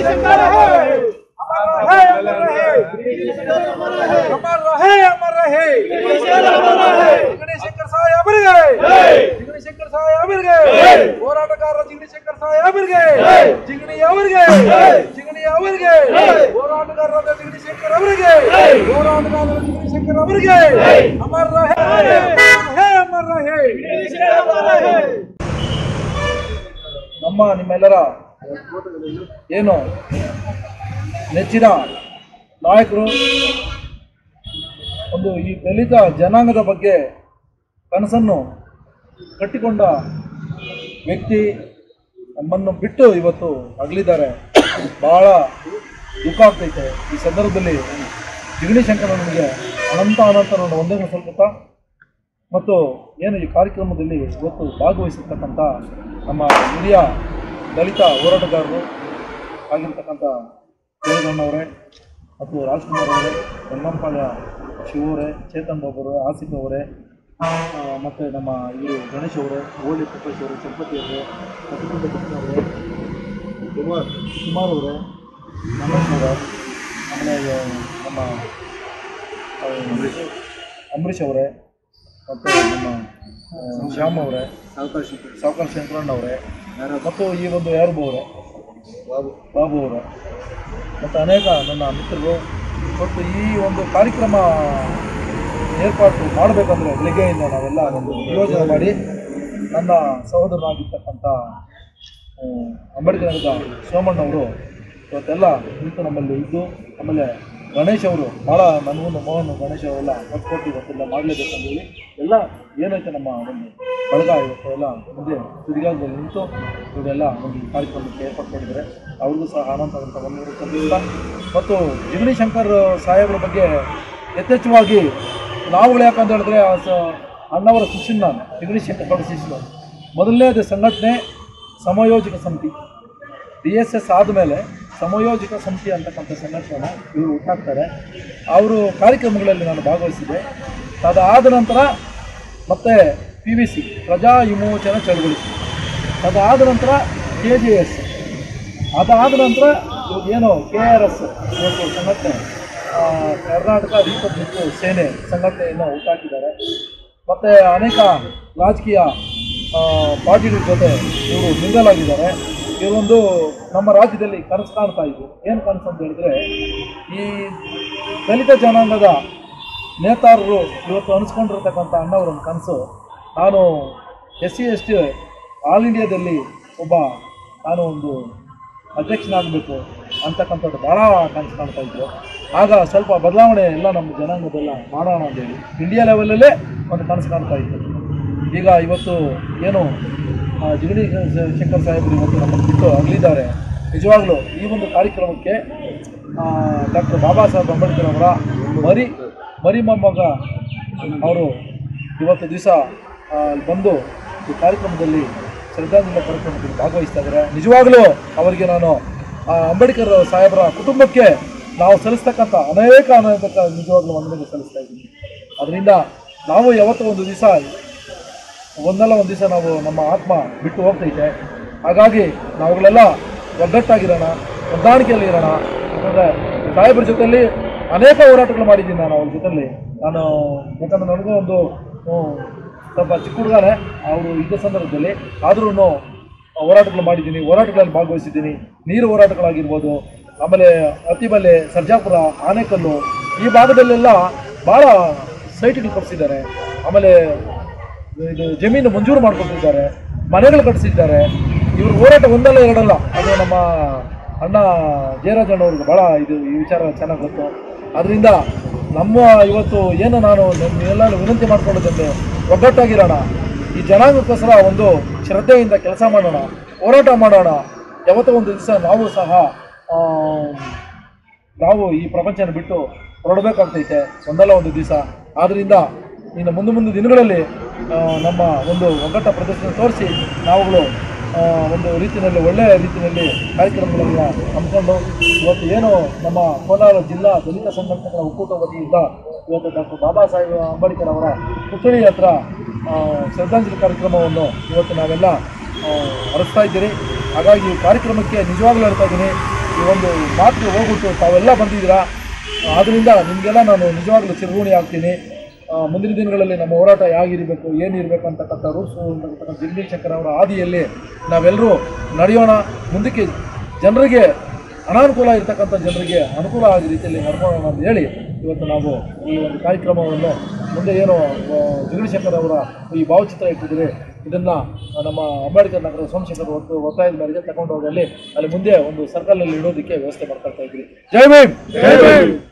शंकर है अमर रहे अमर रहे अमर रहे अमर रहे ಜಿಗಣಿ ಶಂಕರ್ ಸಾಹೇಬರಿಗೆ ಜಿಗಣಿ ಶಂಕರ್ ಸಾಹೇಬರಿಗೆ ಹೋರಾಟಗಾರರ ಜಿಗಣಿ ಶಂಕರ್ ಸಾಹೇಬರಿಗೆ ಜಿಗಣಿ ಅವರಿಗೆ ಜಿಗಣಿ ಅವರಿಗೆ ಹೋರಾಟಗಾರರಾದ ಜಿಗಣಿ ಶಂಕರ್ ಅವರಿಗೆ ಹೋರಾಟಗಾರರ ಜಿಗಣಿ ಶಂಕರ್ ಅವರಿಗೆ ಅಮರ್ ರಹೇ ಹೇ ಅಮರ್ ರಹೇ ನಮ್ಮ ನಿಮ್ಮೆಲ್ಲರ ಏನು ನೆಚ್ಚಿನ ನಾಯಕರು ಒಂದು ಈ ದಲಿತ ಜನಾಂಗದ ಬಗ್ಗೆ ಕನಸನ್ನು ಕಟ್ಟಿಕೊಂಡ ವ್ಯಕ್ತಿ ನಮ್ಮನ್ನು ಬಿಟ್ಟು ಇವತ್ತು ಅಗಲಿದ್ದಾರೆ ಬಹಳ ದುಃಖ ಆಗ್ತೈತೆ ಈ ಸಂದರ್ಭದಲ್ಲಿ ಜಿಗಣಿ ಶಂಕರ ನನಗೆ ಅನಂತ ಅನಂತ ನಾನು ಒಂದೇ ಸಲ್ಪುತ್ತಾ ಮತ್ತು ಏನು ಈ ಕಾರ್ಯಕ್ರಮದಲ್ಲಿ ಇವತ್ತು ಭಾಗವಹಿಸಿರ್ತಕ್ಕಂಥ ನಮ್ಮ ಹಿರಿಯ ದಲಿತ ಹೋರಾಟಗಾರರು ಆಗಿರ್ತಕ್ಕಂಥ ದೇವಗಣ್ಣವರೇ ಮತ್ತು ರಾಜ್ಕುಮಾರ್ ಅವರೇ ಯಲ್ಲಂಪಾಳ್ಯ ಶಿವರೇ ಚೇತನ್ ಬಾಬು ಅವರೇ ಆಸಿಫ್ ಅವರೇ ಆ, ಮತ್ತು ನಮ್ಮ ಇವರು ಗಣೇಶ್ ಅವರೇ ಓಲಿ ಪ್ರಕಾಶ್ ಅವರು ಚಂಪತಿ ಅವರೇ ಸತ್ಯಕುಂಡ ಕೃಷ್ಣ ಅವರೇ ಕುಮಾರ್ ಕುಮಾರ್ ಅವರೇ ರಮೇಶ್ ಅವರೇ ಆಮೇಲೆ ನಮ್ಮ ಆ, ಅಂಬರೀಷ್ ಅವರೇ ಮತ್ತು ನಮ್ಮ ಆ, ಶ್ಯಾಮ್ ಅವರೇ ಸಾವುಕಾರ ಶಂಕರಣ್ಣ ಅವರೇ ಮತ್ತು ಈ ಒಂದು ಯಾರು ಅವರೇ ಬಾಬು ಬಾಬು ಅವರೇ ಮತ್ತು ಅನೇಕ ನನ್ನ ಮಿತ್ರರು ಮತ್ತು ಈ ಒಂದು ಕಾರ್ಯಕ್ರಮ ಏರ್ಪಾಟು ಮಾಡಬೇಕಂದ್ರೆ ಬೆಳಿಗ್ಗೆಯಿಂದ ನಾವೆಲ್ಲ ಒಂದು ಯೋಜನೆ ಮಾಡಿ ನನ್ನ ಸಹೋದರನಾಗಿರ್ತಕ್ಕಂಥ ಆ, ಅಂಬೇಡ್ಕರ್ ನಗರದ ಸೋಮಣ್ಣವರು ಇವತ್ತೆಲ್ಲ ನಿಂತು ನಮ್ಮಲ್ಲಿ ಇದ್ದು ಆಮೇಲೆ ಗಣೇಶ್ ಅವರು ಭಾಳ ನನಗೊಂದು ಮೋಹನ್ ಗಣೇಶ್ ಅವರೆಲ್ಲ ಒಟ್ಟು ಕೊಟ್ಟು ಇವತ್ತೆಲ್ಲ ಮಾಡಲೇಬೇಕಂತ ಹೇಳಿ ಎಲ್ಲ ಏನೈತೆ ನಮ್ಮ ಒಂದು ಬಳಗ ಇವತ್ತು ಎಲ್ಲ ಮುಂದೆ ತುದಿಗಾಲದಲ್ಲಿ ನಿಂತು ಇವರೆಲ್ಲ ಒಂದು ಈ ಕಾರ್ಯಕ್ರಮಕ್ಕೆ ಏರ್ಪಾಡು ಮಾಡಿದ್ದಾರೆ ಅವ್ರಿಗೂ ಸಹ ಅನಂತ ಅನಂತ ವಂದನೆಗಳು ಸಲ್ಲಿಸ್ತಾ ಮತ್ತು ಜಿಗಣಿ ಶಂಕರ್ ಸಾಹೇಬ್ರ ಬಗ್ಗೆ ಯಥೇಚ್ಛವಾಗಿ ನಾವುಗಳು ಯಾಕಂತ ಹೇಳಿದ್ರೆ ಆ ಸ- ಅಣ್ಣವರ ಶಿಷ್ಯನ ನಾನು ಜಿಗಣಿ ಶಂಕರ್ ಶಿಷ್ಯನು ಮೊದಲನೇದು ಸಂಘಟನೆ ಸಮಯೋಜಿತ ಸಮಿತಿ ಡಿ ಎಸ್ ಎಸ್ ಆದಮೇಲೆ ಸಮಯೋಜಿತ ಸಮಿತಿ ಅಂತಕ್ಕಂಥ ಸಂಘಟನೆನ ಇವರು ಹುಟ್ಟಾಕ್ತಾರೆ ಅವರು ಕಾರ್ಯಕ್ರಮಗಳಲ್ಲಿ ನಾನು ಭಾಗವಹಿಸಿದ್ದೆ ಅದಾದ ನಂತರ ಮತ್ತೆ ಪಿ ವಿ ಸಿ ಪ್ರಜಾ ವಿಮೋಚನಾ ಚಳವಳಿ ಅದಾದ ನಂತರ ಕೆ ಜೆ ಎಸ್ ಅದಾದ ನಂತರ ಇವಾಗ ಏನು ಕೆ ಆರ್ ಎಸ್ ಇವತ್ತು ಸಂಘಟನೆ ಆ, ಕರ್ನಾಟಕ ರಿಪಬ್ಲಿಕ್ ಸೇನೆ ಸಂಘಟನೆಯನ್ನು ಹುಟ್ಟಾಕಿದ್ದಾರೆ ಮತ್ತು ಅನೇಕ ರಾಜಕೀಯ ಆ, ಪಾರ್ಟಿಗಳ ಜೊತೆ ಇವರು ಮಿಂಗಲ್ ಆಗಿದ್ದಾರೆ ಇವರೊಂದು ನಮ್ಮ ರಾಜ್ಯದಲ್ಲಿ ಕನಸು ಕಾಣ್ತಾ ಇದ್ರು ಏನು ಕನಸು ಅಂತ ಹೇಳಿದ್ರೆ ಈ ದಲಿತ ಜನಾಂಗದ ನೇತಾರರು ಇವತ್ತು ಅನಿಸ್ಕೊಂಡಿರ್ತಕ್ಕಂಥ ಅಣ್ಣವರ ಒಂದು ಕನಸು ನಾನು S C S T all ಇಂಡಿಯಾದಲ್ಲಿ ಒಬ್ಬ ನಾನು ಒಂದು ಅಧ್ಯಕ್ಷನಾಗಬೇಕು ಅಂತಕ್ಕಂಥದ್ದು ಭಾಳ ಕನಸು ಕಾಣ್ತಾ ಇದ್ರು ಆಗ ಸ್ವಲ್ಪ ಬದಲಾವಣೆ ಎಲ್ಲ ನಮ್ಮ ಜನಾಂಗದೆಲ್ಲ ಮಾಡೋಣ ಅಂತೇಳಿ ಇಂಡಿಯಾ ಲೆವೆಲಲ್ಲೇ ಒಂದು ಕನಸು ಕಾಣ್ತಾ ಇತ್ತು ಈಗ ಇವತ್ತು ಏನು ಆ, ಜಿಗಣಿ ಶಂಕರ್ ಸಾಹೇಬರು ಇವತ್ತು ನಮ್ಮನ್ನು ಬಿಟ್ಟು ಅಗಲಿದ್ದಾರೆ ನಿಜವಾಗ್ಲೂ ಈ ಒಂದು ಕಾರ್ಯಕ್ರಮಕ್ಕೆ ಡಾಕ್ಟರ್ ಬಾಬಾ ಸಾಹೇಬ್ ಅಂಬೇಡ್ಕರ್ ಅವರ ಮರಿ ಮರಿ ಮೊಮ್ಮಗ ಅವರು ಇವತ್ತು ದಿವಸ ಬಂದು ಈ ಕಾರ್ಯಕ್ರಮದಲ್ಲಿ ಶ್ರದ್ಧಾಂಜಲಿ ಕಾರ್ಯಕ್ರಮದಲ್ಲಿ ಭಾಗವಹಿಸ್ತಾ ಇದ್ದಾರೆ ನಿಜವಾಗ್ಲೂ ಅವರಿಗೆ ನಾನು ಆ, ಅಂಬೇಡ್ಕರ್ ಸಾಹೇಬರ ಕುಟುಂಬಕ್ಕೆ ನಾವು ಸಲ್ಲಿಸ್ತಕ್ಕಂಥ ಅನೇಕ ಅನೇಕ ನಿಜವಾಗ್ಲೂ ವಂದನೆಗಳು ಸಲ್ಲಿಸ್ತಾ ಇದ್ದೀನಿ ಅದರಿಂದ ನಾವು ಯಾವತ್ತೋ ಒಂದು ದಿವಸ ಒಂದಲ್ಲ ಒಂದು ದಿವಸ ನಾವು ನಮ್ಮ ಆತ್ಮ ಬಿಟ್ಟು ಹೋಗ್ತೈತೆ ಹಾಗಾಗಿ ನಾವುಗಳೆಲ್ಲ ಒಗ್ಗಟ್ಟಾಗಿರೋಣ ಹೊಂದಾಣಿಕೆಯಲ್ಲಿ ಇರೋಣ ಯಾಕಂದರೆ ಸಾಹೇಬ್ರ ಜೊತೆಯಲ್ಲಿ ಅನೇಕ ಹೋರಾಟಗಳು ಮಾಡಿದ್ದೀನಿ ನಾನು ಅವ್ರ ಜೊತೆಯಲ್ಲಿ ನಾನು ಯಾಕಂದರೆ ನನಗೂ ಒಂದು ಹ್ಮ್, ಸ್ವಲ್ಪ ಚಿಕ್ಕ ಹುಡುಗನೇ ಅವರು ಇದ್ದ ಸಂದರ್ಭದಲ್ಲಿ ಆದ್ರೂ ಹೋರಾಟಗಳು ಮಾಡಿದ್ದೀನಿ ಹೋರಾಟಗಳಲ್ಲಿ ಭಾಗವಹಿಸಿದ್ದೀನಿ ನೀರು ಹೋರಾಟಗಳಾಗಿರ್ಬೋದು ಆಮೇಲೆ ಅತಿಬಲೆ ಸರ್ಜಾಪುರ ಆನೆಕಲ್ಲು ಈ ಭಾಗದಲ್ಲೆಲ್ಲ ಭಾಳ ಸೈಟ್ಗಳು ಕಟ್ಸಿದ್ದಾರೆ ಆಮೇಲೆ ಇದು ಜಮೀನು ಮಂಜೂರು ಮಾಡಿಕೊಟ್ಟಿದ್ದಾರೆ ಮನೆಗಳು ಕಟ್ಟಿಸಿದ್ದಾರೆ ಇವರು ಹೋರಾಟ ಒಂದಲ್ಲ ಎರಡಲ್ಲ ಅದು ನಮ್ಮ ಅಣ್ಣ ಜಯರಾಜಣ್ಣವ್ರಿಗೆ ಭಾಳ ಇದು ಈ ವಿಚಾರ ಚೆನ್ನಾಗಿ ಗೊತ್ತು ಅದರಿಂದ ನಮ್ಮ ಇವತ್ತು ಏನು ನಾನು ಎಲ್ಲ ವಿನಂತಿ ಮಾಡ್ಕೊಳ್ಳೋದಂತೆ ಒಗ್ಗಟ್ಟಾಗಿರೋಣ ಈ ಜನಾಂಗಕ್ಕೋಸ್ಕರ ಒಂದು ಶ್ರದ್ಧೆಯಿಂದ ಕೆಲಸ ಮಾಡೋಣ ಹೋರಾಟ ಮಾಡೋಣ ಯಾವತ್ತೋ ಒಂದು ದಿವಸ ನಾವು ಸಹ ಆ, ನಾವು ಈ ಪ್ರಪಂಚನ ಬಿಟ್ಟು ಹೊರಡಬೇಕಾಗ್ತೈತೆ ಒಂದಲ್ಲ ಒಂದು ದಿವಸ ಆದ್ದರಿಂದ ಇನ್ನು ಮುಂದೆ ಮುಂದೆ ದಿನಗಳಲ್ಲಿ ಆ, ನಮ್ಮ ಒಂದು ಒಗ್ಗಟ್ಟ ಪ್ರದರ್ಶನ ತೋರಿಸಿ ನಾವುಗಳು ಆ, ಒಂದು ರೀತಿಯಲ್ಲಿ ಒಳ್ಳೆಯ ರೀತಿಯಲ್ಲಿ ಕಾರ್ಯಕ್ರಮಗಳನ್ನು ಹಮ್ಮಿಕೊಂಡು ಇವತ್ತು ಏನು ನಮ್ಮ ಕೋಲಾರ ಜಿಲ್ಲಾ ದಲಿತ ಸಂಘಟನೆಗಳ ಒಕ್ಕೂಟ ವತಿಯಿಂದ ಇವತ್ತು ಡಾಕ್ಟರ್ ಬಾಬಾ ಸಾಹೇಬ್ ಅಂಬೇಡ್ಕರ್ ಅವರ ಪುತ್ಥಳಿ ಹತ್ರ ಆ, ಶ್ರದ್ಧಾಂಜಲಿ ಕಾರ್ಯಕ್ರಮವನ್ನು ಇವತ್ತು ನಾವೆಲ್ಲ ಆ, ಹರಸ್ತಾ ಇದ್ದೀರಿ ಹಾಗಾಗಿ ಈ ಕಾರ್ಯಕ್ರಮಕ್ಕೆ ನಿಜವಾಗ್ಲೂ ಹೇಳ್ತಾ ಇದ್ದೀನಿ ಈ ಒಂದು ಮಾತಿಗೆ ಹೋಗ್ಬಿಟ್ಟು ತಾವೆಲ್ಲ ಬಂದಿದ್ದೀರಾ ಆದ್ದರಿಂದ ನಿಮಗೆಲ್ಲ ನಾನು ನಿಜವಾಗ್ಲೂ ಚಿರಋಣಿ ಆಗ್ತೀನಿ ಆ, ಮುಂದಿನ ದಿನಗಳಲ್ಲಿ ನಮ್ಮ ಹೋರಾಟ ಹೇಗಿರಬೇಕು ಏನಿರಬೇಕು ಅಂತಕ್ಕಂಥ ರೂಲ್ಸ್ ಅಂತಕ್ಕಂಥ ಜಗದೀಶ್ ಶಂಕರ್ ಅವರ ಹಾದಿಯಲ್ಲಿ ನಾವೆಲ್ಲರೂ ನಡೆಯೋಣ ಮುಂದಕ್ಕೆ ಜನರಿಗೆ ಅನಾನುಕೂಲ ಇರತಕ್ಕಂಥ ಜನರಿಗೆ ಅನುಕೂಲ ಆದ ರೀತಿಯಲ್ಲಿ ನಡ್ಕೊಳ್ಳೋಣ ಅಂತ ಹೇಳಿ ಇವತ್ತು ನಾವು ಈ ಒಂದು ಕಾರ್ಯಕ್ರಮವನ್ನು ಮುಂದೆ ಏನು ಆ, ಜಗದೀಶ್ ಶಂಕರ್ ಅವರ ಈ ಭಾವಚಿತ್ರ ಇಟ್ಟಿದ್ದೀರಿ ಇದನ್ನು ನಮ್ಮ ಅಂಬೇಡ್ಕರ್ ನಗರ ಸೋಮಶೇಖರ್ ಒತ್ತು ಒತ್ತಾಯದ ಮೇರೆಗೆ ತಗೊಂಡು ಹೋಗಿ ಅಲ್ಲಿ ಅಲ್ಲಿ ಮುಂದೆ ಒಂದು ಸರ್ಕಲಲ್ಲಿ ಇಡೋದಕ್ಕೆ ವ್ಯವಸ್ಥೆ ಮಾಡ್ಕೊಳ್ತಾ ಇದ್ವಿ ಜೈ ಭೀಮ್ ಜೈ ಭೀಮ್